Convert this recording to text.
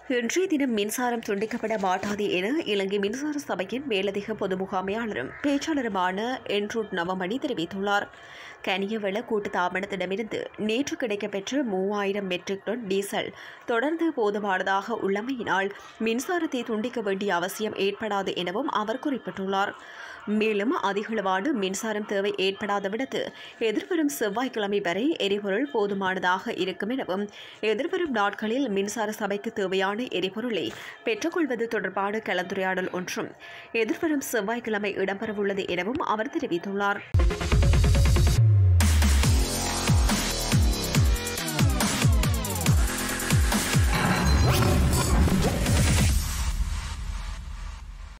இன்றைய தினம் மின்சாரம் துண்டிக்கப்பட மாட்டாது என இலங்கை மின்சார சபையின் மேலதிக பொது முகாமையாளரும் பேச்சாளருமான என்ரூட் நவமணி தெரிவித்துள்ளார் கனியவள கூட்டு தாபனத்திடமிருந்து நேற்று கிடைக்கப்பெற்ற மூவாயிரம் மெட்ரிக் டன் டீசல் தொடர்ந்து போதுமானதாக உள்ளமையினால் மின்சாரத்தை துண்டிக்க வேண்டிய அவசியம் ஏற்படாது எனவும் அவர் குறிப்பிட்டுள்ளார் மேலும் அதிகளவான மின்சாரம் தேவை ஏற்படாத விடத்து எதிர்வரும் செவ்வாய்க்கிழமை வரை எரிபொருள் போதுமானதாக இருக்கும் எனவும் எதிர்வரும் நாட்களில் மின்சார சபைக்கு தேவையான எரிபொருளை பெற்றுக்கொள்வது தொடர்பான கலந்துரையாடல் ஒன்றும் எதிர்வரும் செவ்வாய்க்கிழமை இடம்பெறவுள்ளது எனவும் அவர் தெரிவித்துள்ளார்